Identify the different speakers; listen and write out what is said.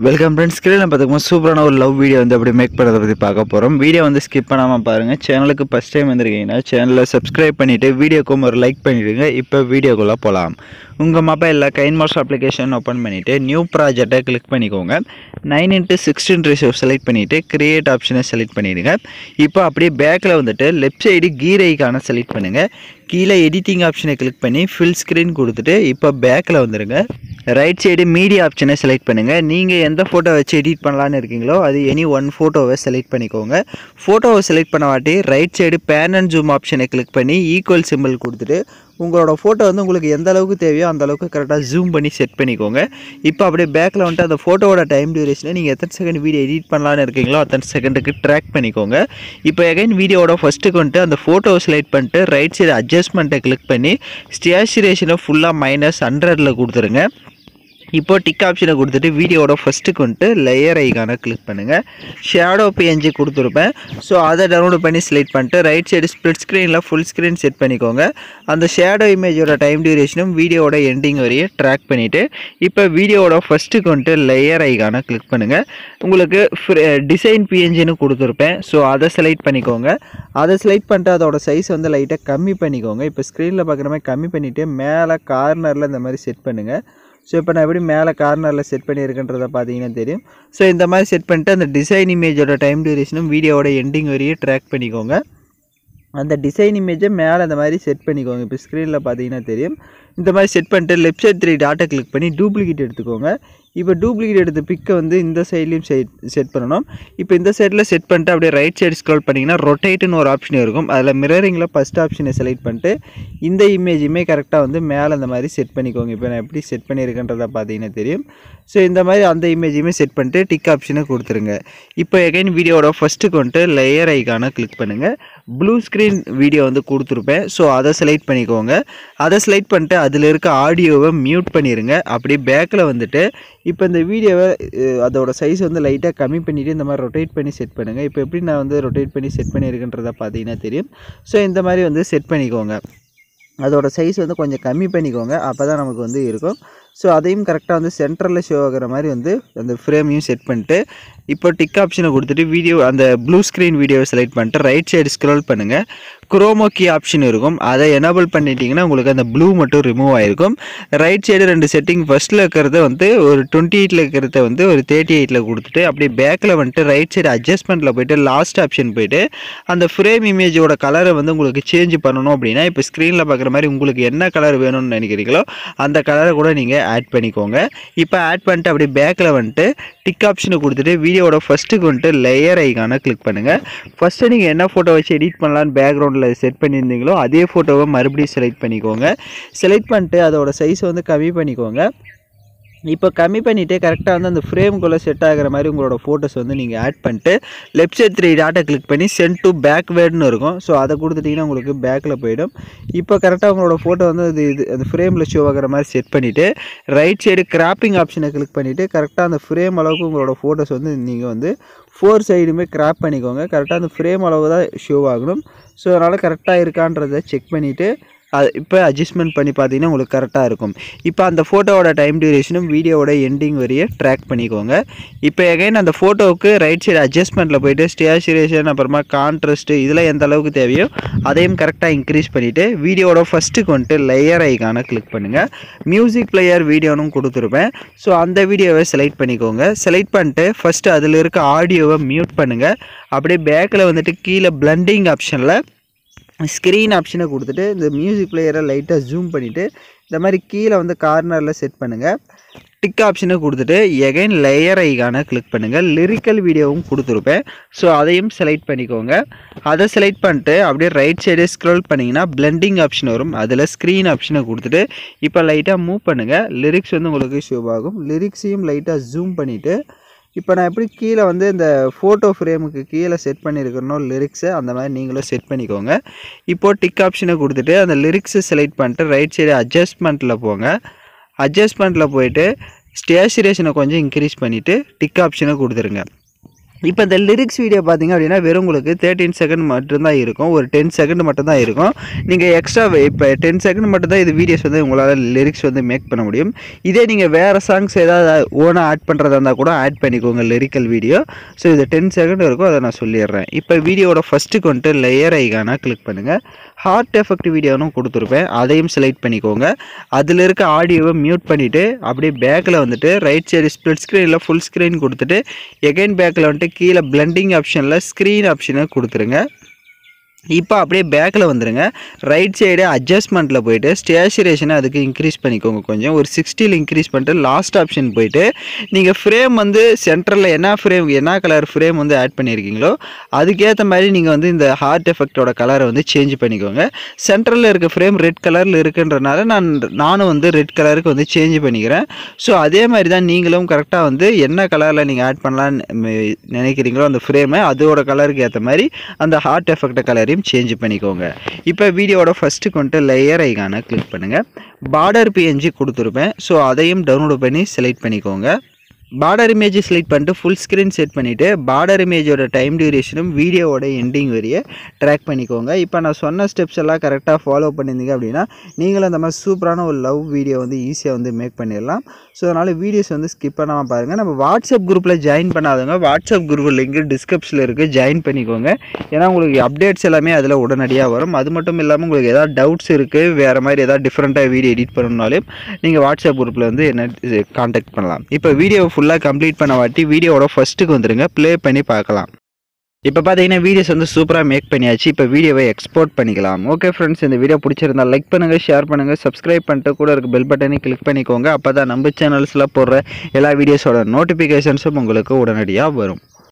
Speaker 1: welcome friends ஸ்க்ரீனில் பார்த்துக்கோங்க சூப்பரான ஒரு லவ் வீடியோ வந்து அப்படி மேக் பண்ணுறதை பற்றி பார்க்க போகிறோம் வீடியோ வந்து ஸ்கிப் பண்ணாமல் பாருங்கள் சேனலுக்கு ஃபஸ்ட் டைம் வந்திருக்கீங்கன்னா சேனலை சப்ஸ்கிரைப் பண்ணிவிட்டு வீடியோக்கும் ஒரு லைக் பண்ணிவிடுங்க இப்போ வீடியோக்குள்ளே போகலாம் உங்கள் மொபைலில் கைன் மாஸ் அப்ளிகேஷன் ஓப்பன் பண்ணிவிட்டு நியூ ப்ராஜெக்டை கிளிக் பண்ணிக்கோங்க nine into sixteen ratio select பண்ணிவிட்டு கிரியேட் ஆப்ஷனை செலக்ட் பண்ணிவிடுங்க இப்போ அப்படியே பேக்கில் வந்துட்டு லெஃப்ட் சைடு கீர் ஐக்கான செலக்ட் பண்ணுங்கள் கீழே எடிட்டிங் ஆப்ஷனை கிளிக் பண்ணி ஃபில் ஸ்க்ரீன் கொடுத்துட்டு இப்போ பேக்கில் வந்துடுங்க ரைட் சைடு மீடியா ஆப்ஷனை செலக்ட் பண்ணுங்கள் நீங்கள் எந்த ஃபோட்டோ வச்சு எடிட் பண்ணலான்னு இருக்கீங்களோ அது எனி ஒன் ஃபோட்டோவை செலக்ட் பண்ணிக்கோங்க ஃபோட்டோவை செலக்ட் பண்ண வாட்டி right side pan and zoom ஆப்ஷனை கிளிக் பண்ணி ஈக்குவல் சிம்பிள் கொடுத்துட்டு உங்களோட ஃபோட்டோ வந்து உங்களுக்கு எந்த அளவுக்கு தேவையோ அந்த அளவுக்கு கரெக்டாக ஜூம் பண்ணி செட் பண்ணிக்கோங்க இப்போ அப்படியே பேக்கில் வந்துட்டு அந்த ஃபோட்டோவோட டைம் டியூரேஷனை நீங்கள் எத்தனை செகண்ட் வீடியோ எடிட் பண்ணலான்னு இருக்கீங்களோ அத்தனை செகண்டுக்கு ட்ராக் பண்ணிக்கோங்க இப்போ எகைன் வீடியோவோட ஃபஸ்ட்டுக்கு வந்துட்டு அந்த ஃபோட்டோவை செலக்ட் பண்ணிட்டு ரைட் சைடு அட்ஜஸ்ட்மெண்ட்டை கிளிக் பண்ணி ஸ்டேச்சுரேஷனை ஃபுல்லாக மைனஸ் ஹண்ட்ரடில் கொடுத்துருங்க இப்போ டிக் ஆப்ஷனை கொடுத்துட்டு வீடியோவோட ஃபஸ்ட்டுக்கு வந்துட்டு லேயர் ஐக்கான கிளிக் பண்ணுங்கள் ஷேடோ பிஎன்ஜி கொடுத்துருப்பேன் ஸோ அதை டவுன்லோட் பண்ணி செலக்ட் பண்ணிட்டு ரைட் சைடு ஸ்ப்ளிட் ஸ்க்ரீனில் ஃபுல் ஸ்க்ரீன் செட் பண்ணிக்கோங்க அந்த ஷேடோ இமேஜோட டைம் டியூரேஷனும் வீடியோவோட எண்டிங் வரையும் ட்ராக் பண்ணிவிட்டு இப்போ வீடியோவோட ஃபஸ்ட்டுக்கு வந்துட்டு லேயர் ஐக்கான கிளிக் பண்ணுங்கள் உங்களுக்கு டிசைன் பிஎன்ஜின்னு கொடுத்துருப்பேன் ஸோ அதை செலக்ட் பண்ணிக்கோங்க அதை செலக்ட் பண்ணிட்டு அதோட சைஸ் வந்து லைட்டாக கம்மி பண்ணிக்கோங்க இப்போ ஸ்க்ரீனில் பார்க்குற மாதிரி கம்மி பண்ணிவிட்டு மேலே கார்னரில் இந்த மாதிரி செட் பண்ணுங்கள் ஸோ இப்போ நான் எப்படி மேலே கார்னரில் செட் பண்ணியிருக்கேன்றதை பார்த்தீங்கன்னா தெரியும் ஸோ இந்த மாதிரி செட் பண்ணிட்டு அந்த டிசைன் இமேஜோட டைம் டியூரேஷனும் வீடியோவோட எண்டிங் வரையும் ட்ராக் பண்ணிக்கோங்க அந்த டிசைன் இமேஜை மேலே இந்த மாதிரி செட் பண்ணிக்கோங்க இப்போ ஸ்க்ரீனில் பார்த்தீங்கன்னா தெரியும் இந்த மாதிரி செட் பண்ணிட்டு லெஃப்ட் சைட் த்ரீ டாட்டை கிளிக் பண்ணி டூப்ளிகேட் எடுத்துக்கோங்க இப்போ டூப்ளிகேட் எடுத்த பிக்கை வந்து இந்த சைட்லேயும் செட் செட் பண்ணணும் இப்போ இந்த சைடில் செட் பண்ணிட்டு அப்படியே ரைட் சைடு ஸ்க்ரோல் பண்ணிங்கன்னா ரொட்டேட்டுன்னு ஒரு ஆப்ஷன் இருக்கும் அதில் மிரரிங்கில் ஃபஸ்ட் ஆப்ஷனை செலக்ட் பண்ணிட்டு இந்த இமேஜுமே கரெக்டாக வந்து மேலே அந்த மாதிரி செட் பண்ணிக்கோங்க இப்போ நான் எப்படி செட் பண்ணியிருக்கேன்றதை பார்த்தீங்கன்னா தெரியும் ஸோ இந்த மாதிரி அந்த இமேஜுமே செட் பண்ணிட்டு டிக் ஆப்ஷனை கொடுத்துருங்க இப்போ எகைன் வீடியோட ஃபஸ்ட்டுக்கு வந்துட்டு லேயர் ஐக்கான கிளிக் பண்ணுங்கள் ப்ளூ ஸ்க்ரீன் வீடியோ வந்து கொடுத்துருப்பேன் ஸோ அதை செலக்ட் பண்ணிக்கோங்க அதை செலக்ட் பண்ணிட்டு அதில் இருக்க ஆடியோவை மியூட் பண்ணிடுங்க அப்படியே பேக்கில் வந்துட்டு இப்போ இந்த வீடியோவை அஹ், அதோட சைஸ் வந்து லைட்டாக கம்மி பண்ணிவிட்டு இந்த மாதிரி ரொட்டேட் பண்ணி செட் பண்ணுங்கள் இப்போ எப்படி நான் வந்து ரொட்டேட் பண்ணி செட் பண்ணியிருக்கேன்றதை பார்த்தீங்கன்னா தெரியும் ஸோ இந்த மாதிரி வந்து செட் பண்ணிக்கோங்க அதோட சைஸ் வந்து கொஞ்சம் கம்மி பண்ணிக்கோங்க அப்போ தான் நமக்கு வந்து இருக்கும் ஸோ அதையும் கரெக்டாக வந்து சென்டரில் ஷோ ஆகிற மாதிரி வந்து அந்த ஃப்ரேமையும் செட் பண்ணிட்டு இப்போ டிக் ஆப்ஷனை கொடுத்துட்டு வீடியோ அந்த ப்ளூ ஸ்க்ரீன் வீடியோவை செலக்ட் பண்ணிட்டு ரைட் சைடு ஸ்க்ரோல் பண்ணுங்கள் குரோமோ கீ ஆப்ஷன் இருக்கும் அதை எனபிள் பண்ணிட்டீங்கன்னா உங்களுக்கு அந்த ப்ளூ மட்டும் ரிமூவ் ஆகிருக்கும் ரைட் சைடு ரெண்டு செட்டிங் ஃபஸ்ட்டில் இருக்கிறத வந்து ஒரு டுவெண்ட்டி எயிட்டில் இருக்கிறத வந்து ஒரு தேர்ட்டி எயிட்டில் கொடுத்துட்டு அப்படியே பேக்கில் வந்துட்டு ரைட் சைடு அட்ஜஸ்ட்மெண்ட்டில் போயிட்டு லாஸ்ட் ஆப்ஷன் போயிட்டு அந்த ஃப்ரேம் இமேஜோட கலரை வந்து உங்களுக்கு சேஞ்ச் பண்ணணும் அப்படின்னா இப்போ ஸ்க்ரீனில் பார்க்குற மாதிரி உங்களுக்கு என்ன கலர் வேணும்னு நினைக்கிறீங்களோ அந்த கலரை கூட நீங்கள் ஆட் பண்ணிக்கோங்க இப்போ ஆட் பண்ணிட்டு அப்படியே பேக்கில் வந்துட்டு டிக் ஆப்ஷனை கொடுத்துட்டு வீடியோட ஃபஸ்ட்டுக்கு வந்துட்டு லேயர் ஐக்கான கிளிக் பண்ணுங்கள் ஃபஸ்ட்டு நீங்கள் என்ன ஃபோட்டோ வச்சு எடிட் பண்ணலான்னு பேக்ரவுண்டில் செட் பண்ணியிருந்தீங்களோ அதே ஃபோட்டோவை மறுபடியும் செலக்ட் பண்ணிக்கோங்க செலக்ட் பண்ணிட்டு அதோட சைஸை வந்து கம்மி பண்ணிக்கோங்க இப்போ கம்மி பண்ணிவிட்டு கரெக்டாக வந்து அந்த ஃப்ரேம்குள்ளே செட் ஆகிற மாதிரி உங்களோட ஃபோட்டோஸ் வந்து நீங்கள் ஆட் பண்ணிட்டு லெஃப்ட் சைட் த்ரீ டாட்டை கிளிக் பண்ணி சென்ட் டு பேக்வேர்டுன்னு இருக்கும் ஸோ அதை கொடுத்துட்டிங்கன்னா உங்களுக்கு பேக்கில் போயிடும் இப்போ கரெக்டாக உங்களோட ஃபோட்டோ வந்து இது இது அந்த ஃப்ரேமில் ஷோ ஆகிற மாதிரி செட் பண்ணிவிட்டு ரைட் சைடு கிராப்பிங் ஆப்ஷனை கிளிக் பண்ணிவிட்டு கரெக்டாக அந்த ஃப்ரேம் அளவுக்கு உங்களோட ஃபோட்டோஸ் வந்து நீங்கள் வந்து ஃபோர் சைடுமே கிராப் பண்ணிக்கோங்க கரெக்டாக அந்த ஃப்ரேம் அளவு தான் ஷோ ஆகணும் ஸோ அதனால் கரெக்டாக இருக்கான்றதை செக் பண்ணிவிட்டு அது இப்போ அட்ஜஸ்ட்மெண்ட் பண்ணி பார்த்தீங்கன்னா உங்களுக்கு கரெக்டாக இருக்கும் இப்போ அந்த ஃபோட்டோவோட டைம் டியூரேஷனும் வீடியோவோட எண்டிங் வரைய ட்ராக் பண்ணிக்கோங்க இப்போ எகைன் அந்த ஃபோட்டோவுக்கு ரைட் சைடு அட்ஜஸ்ட்மெண்ட்டில் போயிட்டு ஸ்டேச்சுரேஷன் அப்புறமா கான்ட்ராஸ்ட்டு இதெல்லாம் எந்த அளவுக்கு தேவையோ அதையும் கரெக்டாக இன்க்ரீஸ் பண்ணிவிட்டு வீடியோவோட ஃபஸ்ட்டுக்கு வந்துட்டு லேயர் ஐக்கான கிளிக் பண்ணுங்கள் மியூசிக் பிளேயர் வீடியோனும் கொடுத்துருப்பேன் ஸோ அந்த வீடியோவை செலக்ட் பண்ணிக்கோங்க செலக்ட் பண்ணிட்டு ஃபஸ்ட்டு அதில் இருக்க ஆடியோவை மியூட் பண்ணுங்கள் அப்படியே பேக்கில் வந்துட்டு கீழே பிளண்டிங் ஆப்ஷனில் ஸ்க்ரீன் ஆப்ஷனை கொடுத்துட்டு இந்த மியூசிக் பிளேயரை லைட்டாக ஜூம் பண்ணிவிட்டு இந்த மாதிரி கீழே வந்து கார்னரில் செட் பண்ணுங்கள் டிக் ஆப்ஷனை கொடுத்துட்டு எகைன் லேயர் ஐக்கான கிளிக் பண்ணுங்கள் லிரிக்கல் வீடியோவும் கொடுத்துருப்பேன் ஸோ அதையும் செலக்ட் பண்ணிக்கோங்க அதை செலக்ட் பண்ணிட்டு அப்படியே ரைட் சைடு ஸ்க்ரோல் பண்ணிங்கன்னா பிளெண்டிங் ஆப்ஷன் வரும் அதில் ஸ்க்ரீன் ஆப்ஷனை கொடுத்துட்டு இப்போ லைட்டாக மூவ் பண்ணுங்கள் லிரிக்ஸ் வந்து உங்களுக்கு ஷோ ஆகும் லிரிக்ஸையும் லைட்டாக ஜூம் பண்ணிவிட்டு இப்போ நான் எப்படி கீழே வந்து இந்த ஃபோட்டோ ஃப்ரேமுக்கு கீழே செட் பண்ணியிருக்கிறனோ லிரிக்ஸை அந்த மாதிரி நீங்களும் செட் பண்ணிக்கோங்க இப்போது டிக் ஆப்ஷனை கொடுத்துட்டு அந்த லிரிக்ஸை செலக்ட் பண்ணிட்டு ரைட் சைடு அட்ஜஸ்ட்மெண்ட்டில் போங்க அட்ஜஸ்ட்மெண்ட்டில் போயிட்டு ஸ்டேச்சுரேஷனை கொஞ்சம் இன்க்ரீஸ் பண்ணிவிட்டு டிக் ஆப்ஷனை கொடுத்துருங்க இப்போ இந்த லிரிக்ஸ் வீடியோ பார்த்தீங்க அப்படின்னா வெறும் உங்களுக்கு தேர்ட்டின் செகண்ட் மட்டும்தான் இருக்கும் ஒரு டென் செகண்ட் மட்டும்தான் இருக்கும் நீங்கள் எக்ஸ்ட்ரா இப்போ டென் செகண்ட் மட்டும்தான் இது வீடியோஸ் வந்து உங்களால் லிரிக்ஸ் வந்து மேக் பண்ண முடியும் இதே நீங்கள் வேறு சாங்ஸ் ஏதாவது ஓனாக ஆட் பண்ணுறதா இருந்தால் கூட ஆட் பண்ணிக்கோங்க லிரிக்கல் வீடியோ ஸோ இது டென் செகண்ட் இருக்கும் அதை நான் சொல்லிடுறேன் இப்போ வீடியோவோட ஃபஸ்ட்டுக்கு வந்துட்டு லேயர் ஐகானா கிளிக் பண்ணுங்கள் ஹார்ட் எஃபெக்ட் வீடியோனும் கொடுத்துருப்பேன் அதையும் செலக்ட் பண்ணிக்கோங்க அதில் இருக்க ஆடியோவை மியூட் பண்ணிவிட்டு அப்படியே பேக்கில் வந்துட்டு ரைட் சைடு ஸ்ப்ளிட் ஸ்க்ரீனில் ஃபுல் ஸ்க்ரீன் கொடுத்துட்டு எகைன் பேக்கில் வந்துட்டு கீழே பிளெண்டிங் ஆப்ஷனில் ஸ்க்ரீன் ஆப்ஷனை கொடுத்துருங்க இப்போ அப்படியே பேக்கில் வந்துடுங்க ரைட் சைடு அட்ஜஸ்ட்மெண்ட்டில் போயிட்டு ஸ்டேச்சுரேஷனை அதுக்கு இன்க்ரீஸ் பண்ணிக்கோங்க கொஞ்சம் ஒரு சிக்ஸ்டியில் இன்க்ரீஸ் பண்ணிட்டு லாஸ்ட் ஆப்ஷன் போயிட்டு நீங்கள் ஃப்ரேம் வந்து சென்டரில் என்ன ஃப்ரேம் என்ன கலர் ஃப்ரேம் வந்து ஆட் பண்ணியிருக்கீங்களோ அதுக்கேற்ற மாதிரி நீங்கள் வந்து இந்த ஹார்ட் எஃபெக்டோட கலரை வந்து சேஞ்ச் பண்ணிக்கோங்க சென்டரில் இருக்க ஃப்ரேம் ரெட் கலரில் இருக்குன்றனால நான் நானும் வந்து ரெட் கலருக்கு வந்து சேஞ்ச் பண்ணிக்கிறேன் ஸோ அதே மாதிரி தான் நீங்களும் கரெக்டாக வந்து என்ன கலரில் நீங்கள் ஆட் பண்ணலான்னு நினைக்கிறீங்களோ அந்த ஃப்ரேமை அதோட கலருக்கு ஏற்ற மாதிரி அந்த ஹார்ட் எஃபெக்ட் கலரையும் சேஞ்ச் பண்ணிக்கோங்க இப்போ வீடியோவோட ஃபஸ்ட்டுக்கு வந்துட்டு லேயர் ஐகானை கிளிக் பண்ணுங்கள் பார்டர் பிஎன்ஜி கொடுத்துருப்பேன் ஸோ அதையும் டவுன்லோட் பண்ணி செலக்ட் பண்ணிக்கோங்க பார்டர் இமேஜ் செலக்ட் பண்ணிட்டு ஃபுல் ஸ்க்ரீன் செட் பண்ணிவிட்டு பார்டர் இமேஜோட டைம் டியூரேஷனும் வீடியோவோட எண்டிங் வரைய ட்ராக் பண்ணிக்கோங்க இப்போ நான் சொன்ன ஸ்டெப்ஸ் எல்லாம் கரெக்டாக ஃபாலோ பண்ணியிருந்தீங்க அப்படின்னா நீங்களும் அந்த மாதிரி சூப்பரான ஒரு லவ் வீடியோ வந்து ஈஸியாக வந்து மேக் பண்ணிடலாம் ஸோ அதனால் வீடியோஸ் வந்து ஸ்கிப் பண்ணாமல் பாருங்கள் நம்ம வாட்ஸ்அப் குரூப்பில் ஜாயின் பண்ணாதவங்க வாட்ஸ்அப் குரூப் லிங்க் டிஸ்கிரிப்ஷனில் இருக்குது ஜாயின் பண்ணிக்கோங்க ஏன்னா உங்களுக்கு அப்டேட்ஸ் எல்லாமே அதில் உடனடியாக வரும் அது மட்டும் இல்லாமல் உங்களுக்கு ஏதாவது டவுட்ஸ் இருக்குது வேறு மாதிரி ஏதாவது டிஃப்ரெண்ட்டாக வீடியோ எடிட் பண்ணணுனாலும் நீங்கள் வாட்ஸ்அப் குரூப்பில் வந்து என்ன காண்டாக்ட் பண்ணலாம் இப்போ வீடியோ ஃபுல்லாக கம்ப்ளீட் பண்ண வாட்டி வீடியோவோட ஃபஸ்ட்டுக்கு வந்துருங்க ப்ளே பண்ணி பார்க்கலாம் இப்போ பார்த்தீங்கன்னா வீடியோஸ் வந்து சூப்பராக மேக் பண்ணியாச்சு இப்போ வீடியோவை எக்ஸ்போர்ட் பண்ணிக்கலாம் ஓகே ஃப்ரெண்ட்ஸ் இந்த வீடியோ பிடிச்சிருந்தா லைக் பண்ணுங்கள் ஷேர் பண்ணுங்கள் சப்ஸ்கிரைப் பண்ணிட்டு கூட இருக்க பெல் பட்டனை கிளிக் பண்ணிக்கோங்க அப்போ தான் நம்ம சேனல்ஸில் போடுற எல்லா வீடியோஸோட நோட்டிஃபிகேஷன்ஸும் உங்களுக்கு உடனடியாக வரும்